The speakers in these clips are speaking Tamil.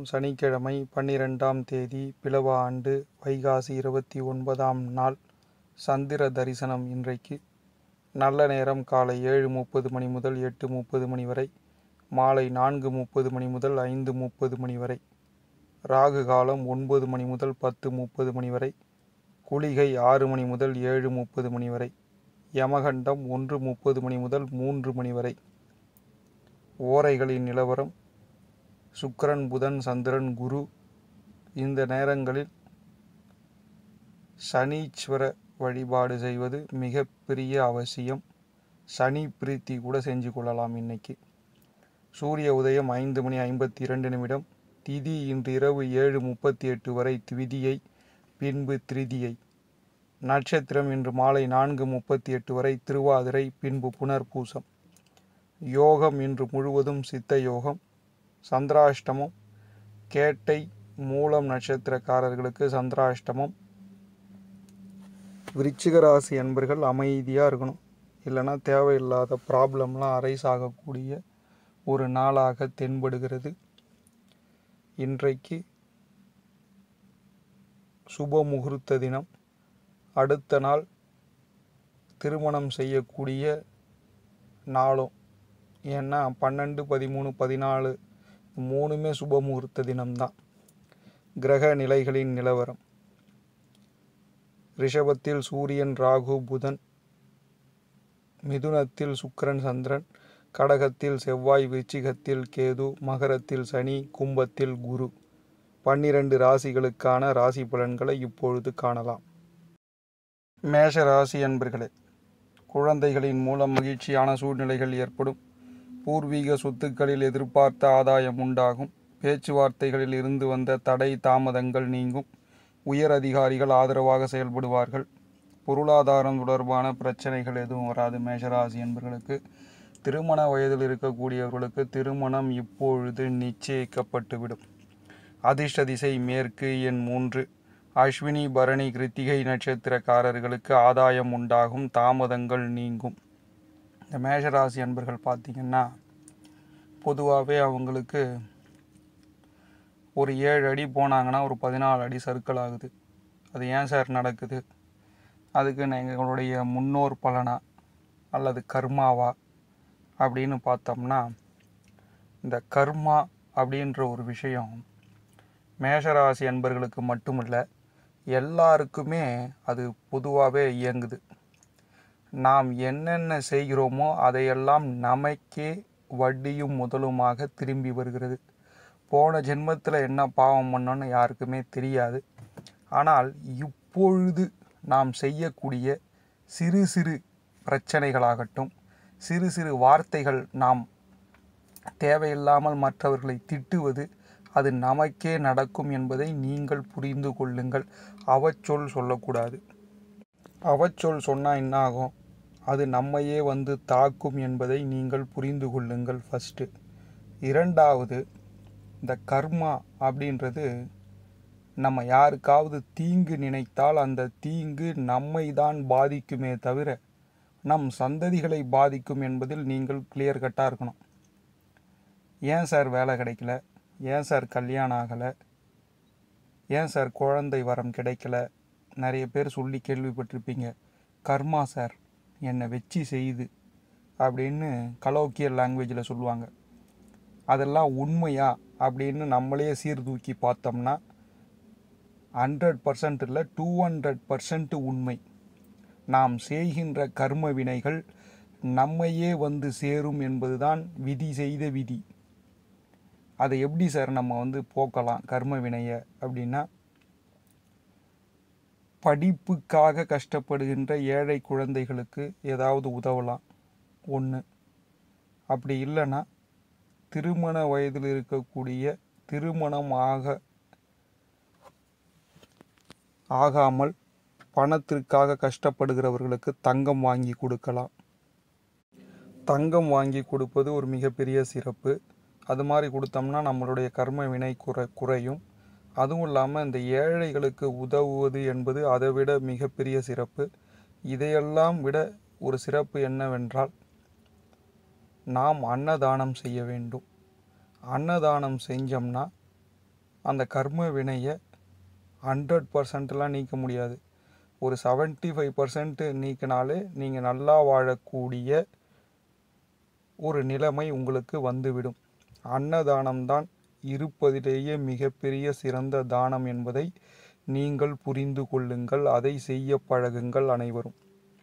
சனிக்கிழமை பன்னிரெண்டாம் தேதி பிலவ ஆண்டு வைகாசி இருபத்தி ஒன்பதாம் நாள் சந்திர தரிசனம் இன்றைக்கு நல்ல நேரம் காலை ஏழு முப்பது மணி முதல் எட்டு முப்பது மணி வரை மாலை நான்கு முப்பது மணி முதல் ஐந்து முப்பது மணி வரை ராகு காலம் ஒன்பது மணி முதல் பத்து முப்பது மணி வரை குளிகை ஆறு மணி முதல் ஏழு முப்பது மணி வரை யமகண்டம் ஒன்று முப்பது மணி முதல் மூன்று மணி வரை ஓரைகளின் நிலவரம் சுக்கிரன் புதன் சந்திரன் குரு இந்த நேரங்களில் சனீஸ்வர வழிபாடு செய்வது மிகப்பெரிய அவசியம் சனி பிரீத்தி கூட செஞ்சு கொள்ளலாம் இன்னைக்கு சூரிய உதயம் ஐந்து மணி ஐம்பத்தி இரண்டு நிமிடம் திதி இன்று இரவு ஏழு முப்பத்தி எட்டு வரை திவிதியை பின்பு திருதியை நட்சத்திரம் இன்று மாலை நான்கு முப்பத்தி எட்டு வரை திருவாதிரை பின்பு புனர்பூசம் யோகம் இன்று முழுவதும் சித்த யோகம் சந்திராஷ்டமம் கேட்டை மூலம் நட்சத்திரக்காரர்களுக்கு சந்திராஷ்டமம் விருச்சிக ராசி அன்பர்கள் அமைதியாக இருக்கணும் இல்லைன்னா தேவையில்லாத ப்ராப்ளம்லாம் அரைஸ் ஆகக்கூடிய ஒரு நாளாக தென்படுகிறது இன்றைக்கு சுப முகூர்த்த தினம் அடுத்த நாள் திருமணம் செய்யக்கூடிய நாளும் ஏன்னா பன்னெண்டு பதிமூணு பதினாலு மூணுமே சுப முகூர்த்த தினம்தான் கிரக நிலைகளின் நிலவரம் ரிஷபத்தில் சூரியன் ராகு புதன் மிதுனத்தில் சுக்கிரன் சந்திரன் கடகத்தில் செவ்வாய் விருச்சிகத்தில் கேது மகரத்தில் சனி கும்பத்தில் குரு பன்னிரண்டு ராசிகளுக்கான ராசி பலன்களை இப்பொழுது காணலாம் மேஷ ராசி அன்பர்களே குழந்தைகளின் மூலம் மகிழ்ச்சியான சூழ்நிலைகள் ஏற்படும் பூர்வீக சொத்துக்களில் எதிர்பார்த்த ஆதாயம் உண்டாகும் பேச்சுவார்த்தைகளில் இருந்து வந்த தடை தாமதங்கள் நீங்கும் உயர் அதிகாரிகள் ஆதரவாக செயல்படுவார்கள் பொருளாதாரம் தொடர்பான பிரச்சனைகள் எதுவும் வராது மேஷராசி என்பவர்களுக்கு திருமண வயதில் இருக்கக்கூடியவர்களுக்கு திருமணம் இப்பொழுது நிச்சயிக்கப்பட்டுவிடும் அதிர்ஷ்ட திசை மேற்கு எண் மூன்று அஸ்வினி பரணி கிருத்திகை நட்சத்திரக்காரர்களுக்கு ஆதாயம் உண்டாகும் தாமதங்கள் நீங்கும் இந்த மேஷராசி அன்பர்கள் பார்த்திங்கன்னா பொதுவாகவே அவங்களுக்கு ஒரு ஏழு அடி போனாங்கன்னா ஒரு பதினாலு அடி சர்க்கிள் ஆகுது அது ஏன் சார் நடக்குது அதுக்கு எங்களுடைய முன்னோர் பலனா அல்லது கர்மாவா அப்படின்னு பார்த்தோம்னா இந்த கர்மா அப்படின்ற ஒரு விஷயம் மேஷராசி அன்பர்களுக்கு மட்டுமில்ல எல்லாருக்குமே அது பொதுவாகவே இயங்குது நாம் என்னென்ன செய்கிறோமோ அதையெல்லாம் நமக்கே வட்டியும் முதலுமாக திரும்பி வருகிறது போன ஜென்மத்தில் என்ன பாவம் பண்ணோன்னு யாருக்குமே தெரியாது ஆனால் இப்பொழுது நாம் செய்யக்கூடிய சிறு சிறு பிரச்சனைகளாகட்டும் சிறு சிறு வார்த்தைகள் நாம் தேவையில்லாமல் மற்றவர்களை திட்டுவது அது நமக்கே நடக்கும் என்பதை நீங்கள் புரிந்து கொள்ளுங்கள் அவச்சொல் சொல்லக்கூடாது அவச்சொல் சொன்னால் என்ன ஆகும் அது நம்மையே வந்து தாக்கும் என்பதை நீங்கள் புரிந்து கொள்ளுங்கள் ஃபஸ்ட்டு இரண்டாவது இந்த கர்மா அப்படின்றது நம்ம யாருக்காவது தீங்கு நினைத்தால் அந்த தீங்கு நம்மை தான் பாதிக்குமே தவிர நம் சந்ததிகளை பாதிக்கும் என்பதில் நீங்கள் கிளியர் கட்டாக இருக்கணும் ஏன் சார் வேலை கிடைக்கல ஏன் சார் கல்யாணம் ஆகலை ஏன் சார் குழந்தை வரம் கிடைக்கல நிறைய பேர் சொல்லி கேள்விப்பட்டிருப்பீங்க கர்மா சார் என்னை வச்சு செய்யுது அப்படின்னு கலோக்கியல் லாங்குவேஜில் சொல்லுவாங்க அதெல்லாம் உண்மையா அப்படின்னு நம்மளே சீர்தூக்கி பார்த்தோம்னா ஹண்ட்ரட் பர்சன்ட் இல்லை டூ ஹண்ட்ரட் பர்சன்ட் உண்மை நாம் செய்கின்ற கர்ம வினைகள் நம்மையே வந்து சேரும் என்பதுதான் விதி செய்த விதி அதை எப்படி சார் நம்ம வந்து போக்கலாம் கர்ம வினையை அப்படின்னா படிப்புக்காக கஷ்டப்படுகின்ற ஏழை குழந்தைகளுக்கு ஏதாவது உதவலாம் ஒன்று அப்படி இல்லைன்னா திருமண வயதில் இருக்கக்கூடிய திருமணம் ஆக ஆகாமல் பணத்திற்காக கஷ்டப்படுகிறவர்களுக்கு தங்கம் வாங்கி கொடுக்கலாம் தங்கம் வாங்கி கொடுப்பது ஒரு மிகப்பெரிய சிறப்பு அது மாதிரி கொடுத்தோம்னா நம்மளுடைய கர்ம வினை குறை குறையும் அதுவும் இல்லாமல் இந்த ஏழைகளுக்கு உதவுவது என்பது அதை விட மிகப்பெரிய சிறப்பு இதையெல்லாம் விட ஒரு சிறப்பு என்னவென்றால் நாம் அன்னதானம் செய்ய வேண்டும் அன்னதானம் செஞ்சோம்னா அந்த கர்ம வினையை ஹண்ட்ரட் பர்சன்ட்லாம் நீக்க முடியாது ஒரு செவன்ட்டி ஃபைவ் பர்சன்ட் நீக்கினாலே நீங்கள் நல்லா வாழக்கூடிய ஒரு நிலைமை உங்களுக்கு வந்துவிடும் அன்னதானம்தான் இருப்பதிலேயே மிகப்பெரிய சிறந்த தானம் என்பதை நீங்கள் புரிந்து கொள்ளுங்கள் அதை செய்ய பழகுங்கள் அனைவரும்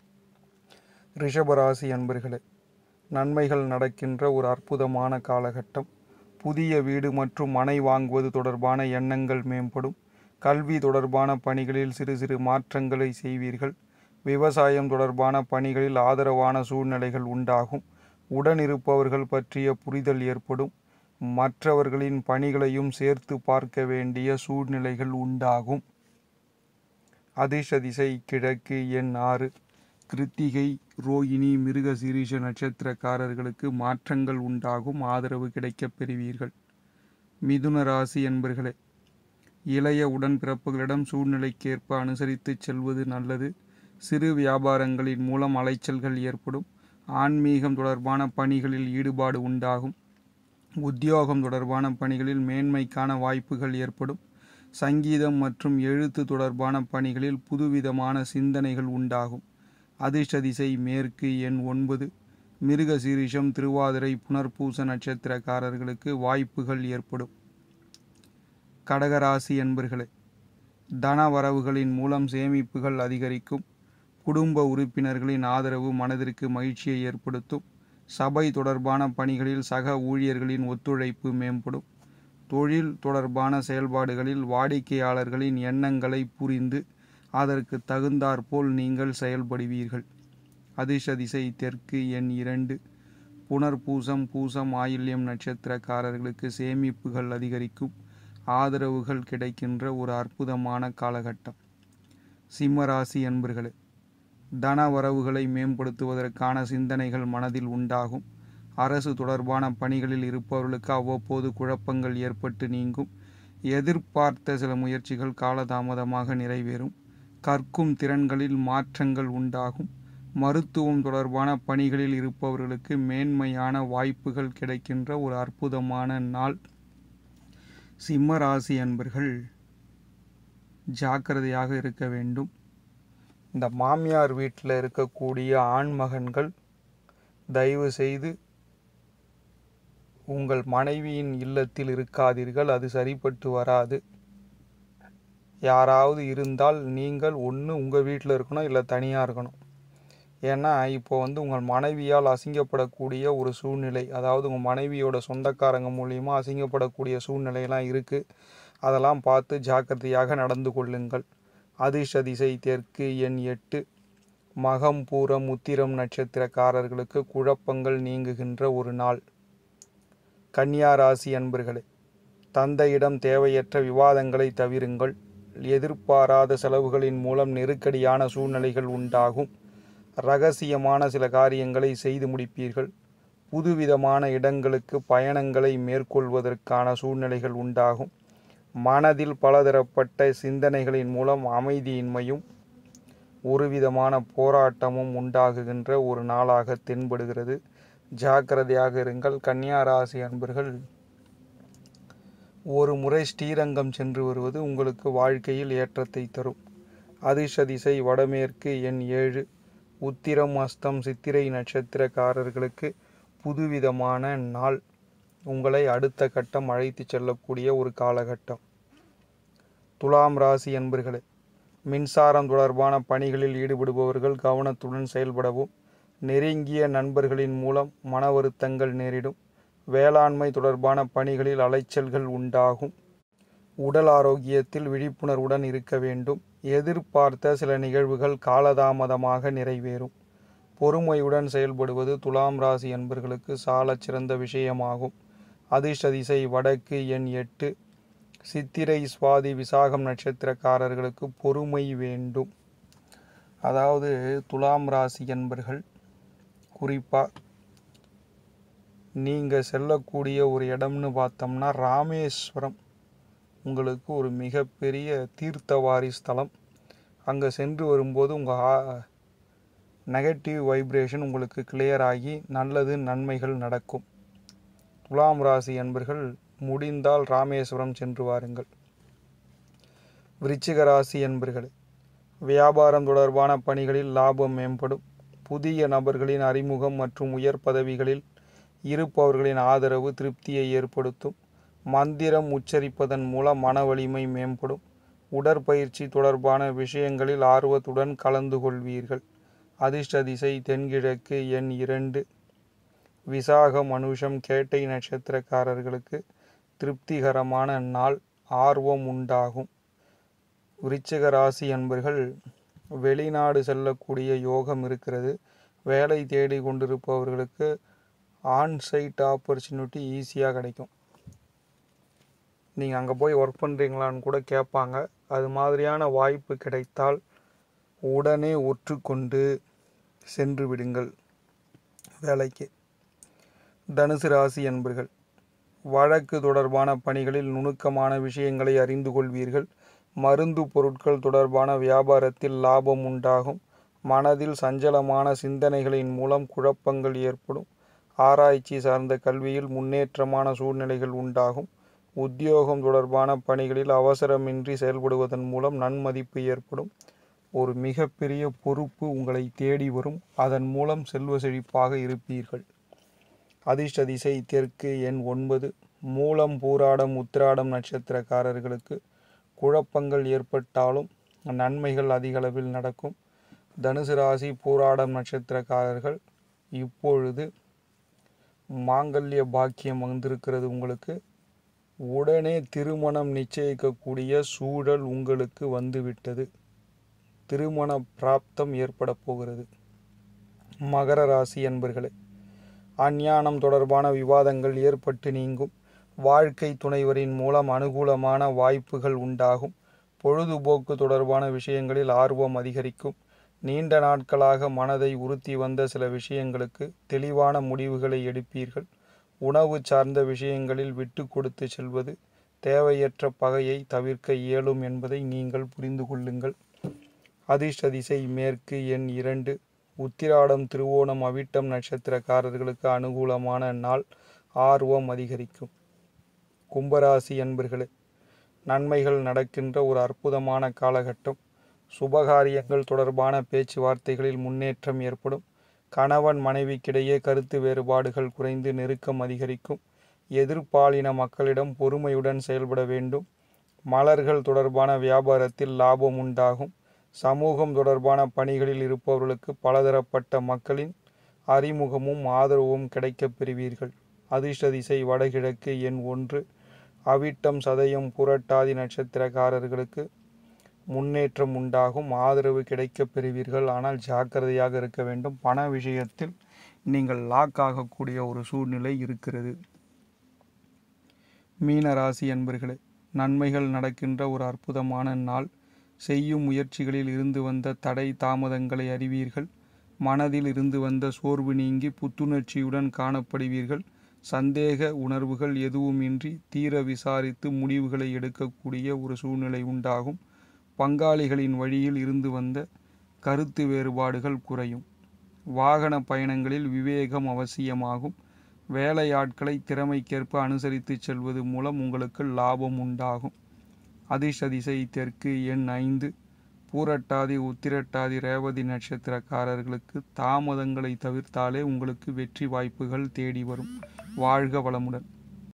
ரிஷபராசி அன்பர்களே நன்மைகள் நடக்கின்ற ஒரு அற்புதமான காலகட்டம் புதிய வீடு மற்றும் மனை வாங்குவது தொடர்பான எண்ணங்கள் மேம்படும் கல்வி தொடர்பான பணிகளில் சிறு சிறு மாற்றங்களை செய்வீர்கள் விவசாயம் தொடர்பான பணிகளில் ஆதரவான சூழ்நிலைகள் உண்டாகும் உடனிருப்பவர்கள் பற்றிய புரிதல் ஏற்படும் மற்றவர்களின் பணிகளையும் சேர்த்து பார்க்க வேண்டிய சூழ்நிலைகள் உண்டாகும் அதிர்ஷ்ட திசை கிழக்கு எண் ஆறு கிருத்திகை ரோகிணி மிருக சீரிஷ நட்சத்திரக்காரர்களுக்கு மாற்றங்கள் உண்டாகும் ஆதரவு கிடைக்கப் பெறுவீர்கள் மிதுன ராசி என்பர்களே இளைய உடன்பிறப்புகளிடம் சூழ்நிலைக்கேற்ப அனுசரித்து செல்வது நல்லது சிறு வியாபாரங்களின் மூலம் அலைச்சல்கள் ஏற்படும் ஆன்மீகம் தொடர்பான பணிகளில் ஈடுபாடு உண்டாகும் உத்தியோகம் தொடர்பான பணிகளில் மேன்மைக்கான வாய்ப்புகள் ஏற்படும் சங்கீதம் மற்றும் எழுத்து தொடர்பான பணிகளில் புதுவிதமான சிந்தனைகள் உண்டாகும் அதிர்ஷ்ட திசை மேற்கு எண் ஒன்பது மிருக சீரிஷம் திருவாதிரை புனர்பூச நட்சத்திரக்காரர்களுக்கு வாய்ப்புகள் ஏற்படும் கடகராசி என்பர்களே தன வரவுகளின் மூலம் சேமிப்புகள் அதிகரிக்கும் குடும்ப உறுப்பினர்களின் ஆதரவு மனதிற்கு மகிழ்ச்சியை ஏற்படுத்தும் சபை தொடர்பான பணிகளில் சக ஊழியர்களின் ஒத்துழைப்பு மேம்படும் தொழில் தொடர்பான செயல்பாடுகளில் வாடிக்கையாளர்களின் எண்ணங்களை புரிந்து அதற்கு தகுந்தாற்போல் நீங்கள் செயல்படுவீர்கள் அதிர்ஷ்ட திசை தெற்கு எண் இரண்டு புனர்பூசம் பூசம் ஆயில்யம் நட்சத்திரக்காரர்களுக்கு சேமிப்புகள் அதிகரிக்கும் ஆதரவுகள் கிடைக்கின்ற ஒரு அற்புதமான காலகட்டம் சிம்மராசி என்பர்களே தன வரவுகளை மேம்படுத்துவதற்கான சிந்தனைகள் மனதில் உண்டாகும் அரசு தொடர்பான பணிகளில் இருப்பவர்களுக்கு அவ்வப்போது குழப்பங்கள் ஏற்பட்டு நீங்கும் எதிர்பார்த்த சில முயற்சிகள் காலதாமதமாக நிறைவேறும் கற்கும் திறன்களில் மாற்றங்கள் உண்டாகும் மருத்துவம் தொடர்பான பணிகளில் இருப்பவர்களுக்கு மேன்மையான வாய்ப்புகள் கிடைக்கின்ற ஒரு அற்புதமான நாள் சிம்ம ராசி அன்பர்கள் ஜாக்கிரதையாக இருக்க வேண்டும் இந்த மாமியார் வீட்டில் இருக்கக்கூடிய ஆண்மகன்கள் தயவு செய்து உங்கள் மனைவியின் இல்லத்தில் இருக்காதீர்கள் அது சரிப்பட்டு வராது யாராவது இருந்தால் நீங்கள் ஒன்று உங்கள் வீட்டில் இருக்கணும் இல்லை தனியாக இருக்கணும் ஏன்னா இப்போ வந்து உங்கள் மனைவியால் அசிங்கப்படக்கூடிய ஒரு சூழ்நிலை அதாவது உங்கள் மனைவியோட சொந்தக்காரங்க மூலியமாக அசிங்கப்படக்கூடிய சூழ்நிலையெல்லாம் இருக்குது அதெல்லாம் பார்த்து ஜாக்கிரதையாக நடந்து கொள்ளுங்கள் அதிர்ஷ்ட திசை தெற்கு எண் எட்டு மகம் பூரம் உத்திரம் நட்சத்திரக்காரர்களுக்கு குழப்பங்கள் நீங்குகின்ற ஒரு நாள் கன்னியா ராசி அன்பர்களே தந்தையிடம் தேவையற்ற விவாதங்களை தவிருங்கள் எதிர்பாராத செலவுகளின் மூலம் நெருக்கடியான சூழ்நிலைகள் உண்டாகும் ரகசியமான சில காரியங்களை செய்து முடிப்பீர்கள் புதுவிதமான இடங்களுக்கு பயணங்களை மேற்கொள்வதற்கான சூழ்நிலைகள் உண்டாகும் மனதில் பலதரப்பட்ட சிந்தனைகளின் மூலம் அமைதியின்மையும் ஒருவிதமான போராட்டமும் உண்டாகுகின்ற ஒரு நாளாக தென்படுகிறது ஜாக்கிரதையாக இருங்கள் கன்னியா ராசி அன்பர்கள் ஒரு முறை ஸ்ரீரங்கம் சென்று வருவது உங்களுக்கு வாழ்க்கையில் ஏற்றத்தை தரும் அதிர்ஷ்ட திசை வடமேற்கு எண் ஏழு உத்திரம் அஸ்தம் சித்திரை நட்சத்திரக்காரர்களுக்கு புதுவிதமான நாள் உங்களை அடுத்த கட்டம் அழைத்து செல்லக்கூடிய ஒரு காலகட்டம் துலாம் ராசி என்பர்களே மின்சாரம் தொடர்பான பணிகளில் ஈடுபடுபவர்கள் கவனத்துடன் செயல்படவும் நெருங்கிய நண்பர்களின் மூலம் மன வருத்தங்கள் நேரிடும் வேளாண்மை தொடர்பான பணிகளில் அலைச்சல்கள் உண்டாகும் உடல் ஆரோக்கியத்தில் விழிப்புணர்வுடன் இருக்க வேண்டும் எதிர்பார்த்த சில நிகழ்வுகள் காலதாமதமாக நிறைவேறும் பொறுமையுடன் செயல்படுவது துலாம் ராசி என்பர்களுக்கு சாலச் சிறந்த விஷயமாகும் அதிர்ஷ்ட திசை வடக்கு எண் எட்டு சித்திரை சுவாதி விசாகம் நட்சத்திரக்காரர்களுக்கு பொறுமை வேண்டும் அதாவது துலாம் ராசி என்பர்கள் குறிப்பாக நீங்கள் செல்லக்கூடிய ஒரு இடம்னு பார்த்தோம்னா ராமேஸ்வரம் உங்களுக்கு ஒரு மிகப்பெரிய தீர்த்தவாரி ஸ்தலம் அங்கே சென்று வரும்போது உங்கள் நெகட்டிவ் வைப்ரேஷன் உங்களுக்கு கிளியர் ஆகி நல்லது நன்மைகள் நடக்கும் துலாம் ராசி என்பர்கள் முடிந்தால் ராமேஸ்வரம் சென்று வாருங்கள் விருச்சிக ராசி என்பர்களே வியாபாரம் தொடர்பான பணிகளில் லாபம் மேம்படும் புதிய நபர்களின் அறிமுகம் மற்றும் உயர் பதவிகளில் இருப்பவர்களின் ஆதரவு திருப்தியை ஏற்படுத்தும் மந்திரம் உச்சரிப்பதன் மூலம் மன வலிமை மேம்படும் உடற்பயிற்சி தொடர்பான விஷயங்களில் ஆர்வத்துடன் கலந்து கொள்வீர்கள் அதிர்ஷ்ட திசை தென்கிழக்கு எண் இரண்டு விசாகம் அனுஷம் கேட்டை நட்சத்திரக்காரர்களுக்கு திருப்திகரமான நாள் ஆர்வம் உண்டாகும் விருச்சிக ராசி அன்பர்கள் வெளிநாடு செல்லக்கூடிய யோகம் இருக்கிறது வேலை தேடி கொண்டிருப்பவர்களுக்கு ஆன்சைட் ஆப்பர்ச்சுனிட்டி ஈஸியாக கிடைக்கும் நீங்கள் அங்கே போய் ஒர்க் பண்ணுறீங்களான்னு கூட கேட்பாங்க அது மாதிரியான வாய்ப்பு கிடைத்தால் உடனே ஒற்றுக்கொண்டு சென்று விடுங்கள் வேலைக்கு தனுசு ராசி என்பர்கள் வழக்கு தொடர்பான பணிகளில் நுணுக்கமான விஷயங்களை அறிந்து கொள்வீர்கள் மருந்து பொருட்கள் தொடர்பான வியாபாரத்தில் லாபம் உண்டாகும் மனதில் சஞ்சலமான சிந்தனைகளின் மூலம் குழப்பங்கள் ஏற்படும் ஆராய்ச்சி சார்ந்த கல்வியில் முன்னேற்றமான சூழ்நிலைகள் உண்டாகும் உத்தியோகம் தொடர்பான பணிகளில் அவசரமின்றி செயல்படுவதன் மூலம் நன்மதிப்பு ஏற்படும் ஒரு மிகப்பெரிய பொறுப்பு உங்களை தேடி வரும் அதன் மூலம் செல்வ செழிப்பாக இருப்பீர்கள் அதிர்ஷ்ட திசை தெற்கு எண் ஒன்பது மூலம் பூராடம் உத்திராடம் நட்சத்திரக்காரர்களுக்கு குழப்பங்கள் ஏற்பட்டாலும் நன்மைகள் அதிகளவில் நடக்கும் தனுசு ராசி பூராடம் நட்சத்திரக்காரர்கள் இப்பொழுது மாங்கல்ய பாக்கியம் வந்திருக்கிறது உங்களுக்கு உடனே திருமணம் நிச்சயிக்கக்கூடிய சூழல் உங்களுக்கு வந்துவிட்டது திருமண பிராப்தம் ஏற்பட போகிறது மகர ராசி என்பர்களே அஞ்ஞானம் தொடர்பான விவாதங்கள் ஏற்பட்டு நீங்கும் வாழ்க்கை துணைவரின் மூலம் அனுகூலமான வாய்ப்புகள் உண்டாகும் பொழுதுபோக்கு தொடர்பான விஷயங்களில் ஆர்வம் அதிகரிக்கும் நீண்ட நாட்களாக மனதை உறுத்தி வந்த சில விஷயங்களுக்கு தெளிவான முடிவுகளை எடுப்பீர்கள் உணவு சார்ந்த விஷயங்களில் விட்டு கொடுத்து செல்வது தேவையற்ற பகையை தவிர்க்க இயலும் என்பதை நீங்கள் புரிந்து கொள்ளுங்கள் அதிர்ஷ்ட திசை மேற்கு எண் இரண்டு உத்திராடம் திருவோணம் அவிட்டம் நட்சத்திரக்காரர்களுக்கு அனுகூலமான நாள் ஆர்வம் அதிகரிக்கும் கும்பராசி என்பர்களே நன்மைகள் நடக்கின்ற ஒரு அற்புதமான காலகட்டம் சுபகாரியங்கள் தொடர்பான பேச்சுவார்த்தைகளில் முன்னேற்றம் ஏற்படும் கணவன் மனைவிக்கிடையே கருத்து வேறுபாடுகள் குறைந்து நெருக்கம் அதிகரிக்கும் எதிர்ப்பாலின மக்களிடம் பொறுமையுடன் செயல்பட வேண்டும் மலர்கள் தொடர்பான வியாபாரத்தில் லாபம் உண்டாகும் சமூகம் தொடர்பான பணிகளில் இருப்பவர்களுக்கு பலதரப்பட்ட மக்களின் அறிமுகமும் ஆதரவும் கிடைக்கப் பெறுவீர்கள் அதிர்ஷ்ட திசை வடகிழக்கு எண் ஒன்று அவிட்டம் சதயம் புரட்டாதி நட்சத்திரக்காரர்களுக்கு முன்னேற்றம் உண்டாகும் ஆதரவு கிடைக்கப் பெறுவீர்கள் ஆனால் ஜாக்கிரதையாக இருக்க வேண்டும் பண விஷயத்தில் நீங்கள் லாக் ஆகக்கூடிய ஒரு சூழ்நிலை இருக்கிறது மீன ராசி என்பர்களே நன்மைகள் நடக்கின்ற ஒரு அற்புதமான நாள் செய்யும் முயற்சிகளில் இருந்து வந்த தடை தாமதங்களை அறிவீர்கள் மனதில் இருந்து வந்த சோர்வு நீங்கி புத்துணர்ச்சியுடன் காணப்படுவீர்கள் சந்தேக உணர்வுகள் எதுவுமின்றி தீர விசாரித்து முடிவுகளை எடுக்கக்கூடிய ஒரு சூழ்நிலை உண்டாகும் பங்காளிகளின் வழியில் இருந்து வந்த கருத்து வேறுபாடுகள் குறையும் வாகன பயணங்களில் விவேகம் அவசியமாகும் வேலையாட்களை திறமைக்கேற்ப அனுசரித்து செல்வது மூலம் உங்களுக்கு லாபம் உண்டாகும் அதிர்ஷ்ட திசை தெற்கு எண் ஐந்து பூரட்டாதி உத்திரட்டாதி ரேவதி நட்சத்திரக்காரர்களுக்கு தாமதங்களை தவிர்த்தாலே உங்களுக்கு வெற்றி வாய்ப்புகள் தேடி வரும் வாழ்க வளமுடன்